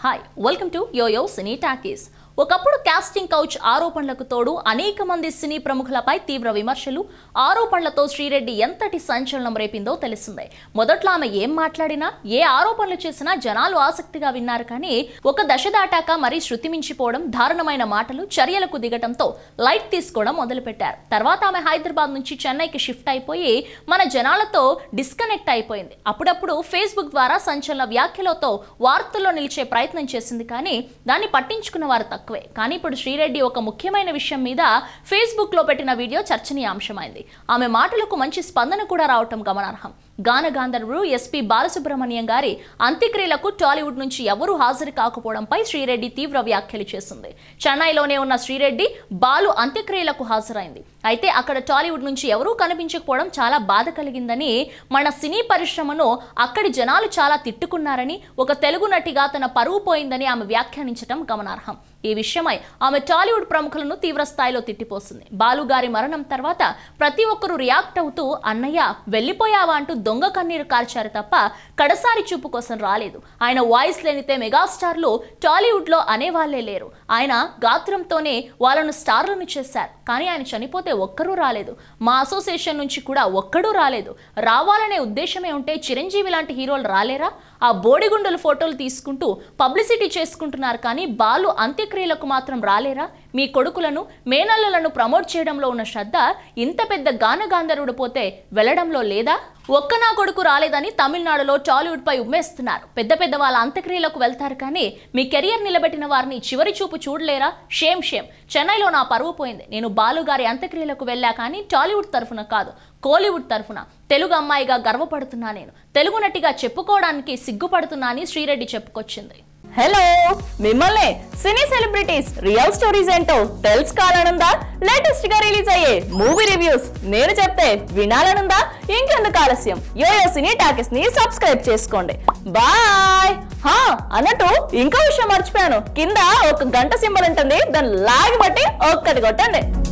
hi welcome to yoyo cine talkies ఒకప్పుడు casting couch ఆరోపణలకు తోడు అనేక మంది సినీ ప్రముఖులపై తీవ్ర విమర్శలు ఆరోపణలతో శ్రీరెడ్డి ఎంతటి సంచలనం రేపిందో తెలిసిందే మొదట్లో ఆమె ఏం మాట్లాడినా ఏ ఆరోపణలు చేసినా జనాలు ఆసక్తిగా విన్నారు కానీ ఒక దశ దాటాక మరీ శృతి మించిపోవడం దారుణమైన మాటలు చర్యలకు దిగటంతో లైట్ తీసుకోవడం మొదలుపెట్టారు తర్వాత ఆమె హైదరాబాద్ నుంచి చెన్నైకి షిఫ్ట్ అయిపోయి మన జనాలతో డిస్కనెక్ట్ అయిపోయింది అప్పుడప్పుడు ఫేస్బుక్ ద్వారా సంచలన వ్యాఖ్యలతో వార్తల్లో నిలిచే ప్రయత్నం చేసింది కానీ దాన్ని పట్టించుకున్న వారు తక్కువే కానీ ఇప్పుడు శ్రీరెడ్డి ఒక ముఖ్యమైన విషయం మీద ఫేస్బుక్ లో పెట్టిన వీడియో చర్చనీయాంశమైంది ఆమె మాటలకు మంచి స్పందన కూడా రావటం గమనార్హం గాన గాంధర్వుడు ఎస్పి బాలసుబ్రహ్మణ్యం గారి అంత్యక్రియలకు టాలీవుడ్ నుంచి ఎవరూ హాజరు కాకపోవడంపై శ్రీరెడ్డి తీవ్ర వ్యాఖ్యలు చేసింది చెన్నైలోనే ఉన్న శ్రీరెడ్డి బాలు అంత్యక్రియలకు హాజరైంది అయితే అక్కడ టాలీవుడ్ నుంచి ఎవరూ కనిపించకపోవడం చాలా బాధ కలిగిందని మన సినీ పరిశ్రమను అక్కడి జనాలు చాలా తిట్టుకున్నారని ఒక తెలుగు నటిగా తన పరువు పోయిందని ఆమె వ్యాఖ్యానించడం గమనార్హం ఈ విషయమై ఆమె టాలీవుడ్ ప్రముఖులను తీవ్ర స్థాయిలో తిట్టిపోస్తుంది బాలు గారి మరణం తర్వాత ప్రతి ఒక్కరూ రియాక్ట్ అవుతూ అన్నయ్య వెళ్ళిపోయావా అంటూ దొంగ కన్నీరు కార్చారు తప్ప కడసారి చూపు కోసం రాలేదు ఆయన వాయిస్ లేనితే మెగాస్టార్లు టాలీవుడ్ లో అనేవాళ్లే లేరు ఆయన గాత్రంతోనే వాళ్ళను స్టార్లను చేశారు కానీ ఆయన చనిపోతే ఒక్కరూ రాలేదు మా అసోసియేషన్ నుంచి కూడా ఒక్కడూ రాలేదు రావాలనే ఉద్దేశమే ఉంటే చిరంజీవి లాంటి హీరోలు రాలేరా ఆ బోడిగుండల ఫోటోలు తీసుకుంటూ పబ్లిసిటీ చేసుకుంటున్నారు కానీ బాలు అంత్యక్రియలకు మాత్రం రాలేరా మీ కొడుకులను మేనల్లులను ప్రమోట్ చేయడంలో ఉన్న శ్రద్ధ ఇంత పెద్ద గానగాంధర్వుడు పోతే వెళ్ళడంలో లేదా ఒక్క నా కొడుకు రాలేదని తమిళనాడులో టాలీవుడ్ పై ఉమ్మేస్తున్నారు పెద్ద పెద్ద వాళ్ళ అంత్యక్రియలకు వెళ్తారు కానీ మీ కెరియర్ నిలబెట్టిన వారిని చివరి చూపు చూడలేరా షేమ్ షేమ్ చెన్నైలో నా పరువు పోయింది నేను బాలు గారి అంత్యక్రియలకు వెళ్ళా కానీ టాలీవుడ్ తరఫున కాదు కోలీవుడ్ తరఫున తెలుగు అమ్మాయిగా గర్వపడుతున్నా నేను తెలుగు నటిగా చెప్పుకోవడానికి సిగ్గుపడుతున్నా అని శ్రీరెడ్డి చెప్పుకొచ్చింది హలో మిమ్మల్ని సినీ సెలబ్రిటీస్ రియల్ స్టోరీస్ ఏంటో తెలుసుకోవాలనుందా లేటెస్ట్ గా రిలీజ్ అయ్యే మూవీ రివ్యూస్ నేను చెప్తే వినాలనుందా ఇంకెందుకు ఆలస్యం యోయో సినీ టాకీస్ ని సబ్స్క్రైబ్ చేసుకోండి బాయ్ హా అన్నట్టు ఇంకో విషయం మర్చిపోయాను కింద ఒక గంట సింబల్ ఉంటుంది దాన్ని లాగి బట్టి ఒక్కటి కొట్టండి